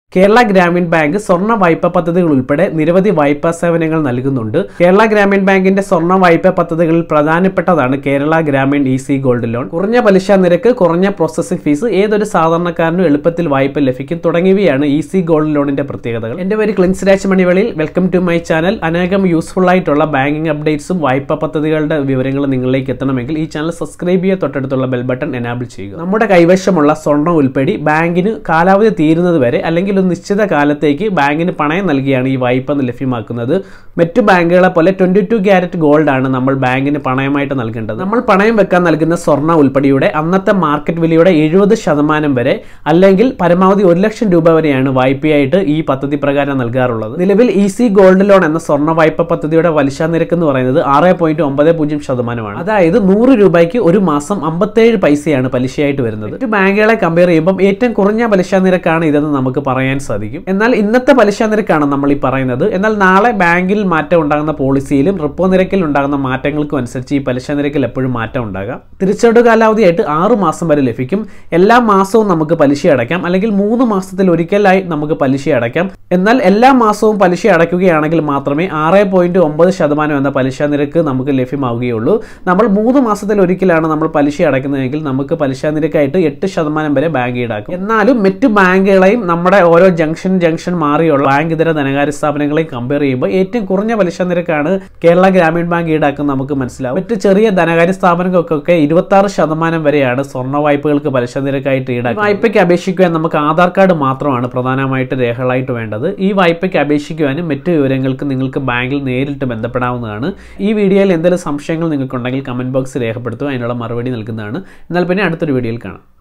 Kerala Gramin bank സ്വർണ്ണ വായ്പ പദ്ധതികൾ ഉൾപ്പെടെ നിരവധി വായ്പാ സേവനങ്ങൾ നൽകുന്നുണ്ട് കേരള ഗ്രാമീൺ ബാങ്കിന്റെ സ്വർണ്ണ വായ്പ പദ്ധതികളിൽ പ്രധാനപ്പെട്ടതാണ് Kerala Gramin easy gold loan കുറഞ്ഞ പലിശ നിരക്ക് കുറഞ്ഞ പ്രോസസ്സിംഗ് ഫീസ് ഏതൊരു സാധാരണക്കാരനും എളുപ്പത്തിൽ വായ്പ ലഭിക്കും തുടങ്ങിയവയാണ് ഈസി ഗോൾഡ് ലോണിന്റെ പ്രത്യേകതകൾ എന്റെ പേര് ക്ലിൻസ് രാജ് മണിവളിൽ വെൽക്കം ടു മൈ ചാനൽ അനേകം യൂസ്ഫുൾ ആയിട്ടുള്ള ബാങ്കിംഗ് അപ്ഡേറ്റ്സും വായ്പാ പദ്ധതികളുടെ വിവരങ്ങൾ നിങ്ങളിലേക്ക് എത്തണമെങ്കിൽ ഈ ചാനൽ സബ്സ്ക്രൈബ് ചെയ്യുക തൊട്ടടുത്തുള്ള ബെൽ ബട്ടൺ എനാബിൾ ചെയ്യുക നമ്മുടെ കൈവശമുള്ള സ്വർണ്ണം ഉൾപ്പെടെ ബാങ്കിന് കാലാവധി തീരുന്നത് വരെ അല്ലെങ്കിൽ ഒരു നിശ്ചിത കാലത്തേക്ക് ബാങ്കിന് പണയം നൽകിയാണ് ഈ വായ്പ ലഭ്യമാക്കുന്നത് മറ്റു ബാങ്കുകളെ പോലെ ട്വന്റി ടു ക്യാരറ്റ് ഗോൾഡ് ആണ് നമ്മൾ ബാങ്കിന് പണയമായിട്ട് നൽകേണ്ടത് നമ്മൾ പണയം വെക്കാൻ നൽകുന്ന സ്വർണ്ണ ഉൾപ്പെടെയുടെ അന്നത്തെ മാർക്കറ്റ് വിലയുടെ എഴുപത് ശതമാനം വരെ അല്ലെങ്കിൽ പരമാവധി ഒരു ലക്ഷം രൂപ വരെയാണ് വായ്പയായിട്ട് ഈ പദ്ധതി പ്രകാരം നൽകാറുള്ളത് നിലവിൽ ഈസി ഗോൾഡ് ലോൺ എന്ന സ്വർണ്ണ വായ്പ പദ്ധതിയുടെ പലിശ നിരക്ക് എന്ന് പറയുന്നത് ആറ് പോയിന്റ് ഒമ്പത് പൂജ്യം ശതമാനമാണ് അതായത് നൂറ് രൂപയ്ക്ക് ഒരു മാസം അമ്പത്തേഴ് പൈസയാണ് പലിശയായിട്ട് വരുന്നത് മറ്റു ബാങ്കുകളെ കമ്പയർ ചെയ്യുമ്പോൾ ഏറ്റവും കുറഞ്ഞ പലിശ നിരക്കാണ് ഇതെന്ന് നമുക്ക് പറയാൻ സാധിക്കും എന്നാൽ ഇന്നത്തെ പലിശ നിരക്കാണ് നമ്മൾ ഈ പറയുന്നത് എന്നാൽ നാളെ ബാങ്കിൽ മാറ്റം ഉണ്ടാകുന്ന പോളിസിയിലും റിപ്പോ നിരക്കിൽ ഉണ്ടാകുന്ന മാറ്റങ്ങൾക്കും അനുസരിച്ച് ഈ പലിശ നിരക്കിൽ എപ്പോഴും മാറ്റം ഉണ്ടാകാം തിരിച്ചടവ് കാലാവധിയായിട്ട് ആറ് മാസം വരെ ലഭിക്കും എല്ലാ മാസവും നമുക്ക് പലിശ അടയ്ക്കാം അല്ലെങ്കിൽ മൂന്ന് മാസത്തിൽ ഒരിക്കലായി നമുക്ക് പലിശ അടയ്ക്കാം എന്നാൽ എല്ലാ മാസവും പലിശ അടയ്ക്കുകയാണെങ്കിൽ മാത്രമേ ആറ് പോയിന്റ് ഒമ്പത് ശതമാനം എന്ന പലിശ നിരക്ക് നമുക്ക് ലഭ്യമാവുകയുള്ളൂ നമ്മൾ മൂന്ന് മാസത്തിൽ ഒരിക്കലാണ് നമ്മൾ പലിശ അടയ്ക്കുന്നതെങ്കിൽ നമുക്ക് പലിശ നിരക്കായിട്ട് എട്ട് ശതമാനം വരെ ബാങ്ക് ഈടാക്കും എന്നാലും മറ്റു ബാങ്കുകളെയും നമ്മുടെ ഓരോ ജംഗ്ഷൻ ജംഗ്ഷൻ മാറിയുള്ള ബാങ്ക് ഇതര ധനകാര്യ സ്ഥാപനങ്ങളെയും കമ്പയർ ചെയ്യുമ്പോൾ ഏറ്റവും കുറഞ്ഞ പലിശ നിരക്കാണ് കേരള ഗ്രാമീൺ ബാങ്ക് ഈടാക്കുന്നത് നമുക്ക് മനസ്സിലാവും മറ്റ് ചെറിയ ധനകാര്യ സ്ഥാപനങ്ങൾക്കൊക്കെ ഇരുപത്തി ആറ് ശതമാനം വരെയാണ് സ്വർണ്ണ വായ്പകൾക്ക് പലിശ നിരക്കായിട്ട് ഈടാക്കുക വായ്പയ്ക്ക് അപേക്ഷിക്കുവാൻ നമുക്ക് ആധാർ കാർഡ് മാത്രമാണ് പ്രധാനമായിട്ട് രേഖകളായിട്ട് വേണ്ടത് ഈ വായ്പയ്ക്ക് അപേക്ഷിക്കുവാനും മറ്റു വിവരങ്ങൾക്ക് നിങ്ങൾക്ക് ബാങ്കിൽ നേരിട്ട് ബന്ധപ്പെടാവുന്നതാണ് ഈ വീഡിയോയിൽ എന്തെങ്കിലും സംശയങ്ങൾ നിങ്ങൾക്കുണ്ടെങ്കിൽ കമന്റ് ബോക്സ് രേഖപ്പെടുത്തുക അതിനുള്ള മറുപടി നൽകുന്നതാണ് എന്നാൽ പിന്നെ അടുത്തൊരു വീഡിയോയിൽ കാണാം